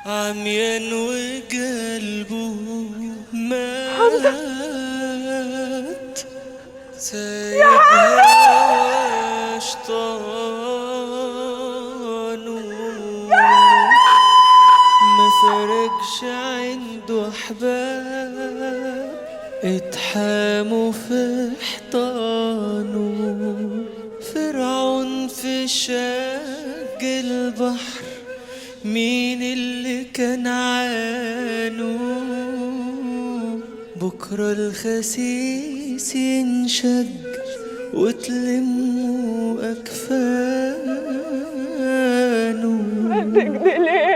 عميان وقلبه مات سايبها شطانه ما فرقش عنده احباب اتحاموا في حيطانه فرعون في شق البحر مين اللي كان عانو بكرة الخسيس ينشق وتلموا أكفانه تجدي ليه